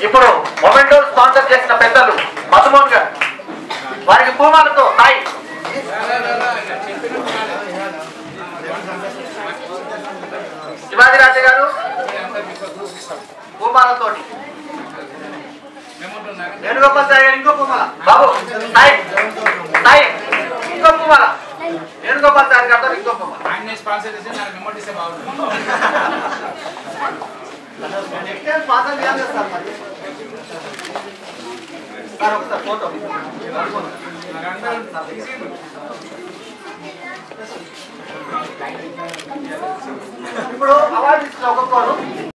ఇప్పుడు memento sponsor చేసిన పెద్దలు మధుమోహన్ గారు వారికి పూమాలతో సాయి శివాజీ రాజు గారు పూమాలతో వేణుగోపాల్ సాయి గారు ఇంకో పూమాల బాబు సాయి సాయి ఇంకో పూమాల వేణుగోపాల్ సాయి గారితో ఇంకో పూమాల ఆయన స్పాన్సర్ చేసి నాకు మెమో ఇస్తే బాగుంటుంది నెక్స్ట్ టైం స్పాన్సర్ చేయాలి కదా సార్ మరి సార్ ఒకసారి ఫోటో నాకు అందరూ తీసిండ్రు. ఇప్పుడు అవార్డు ఇస్తున్న ఒక్కొక్కరు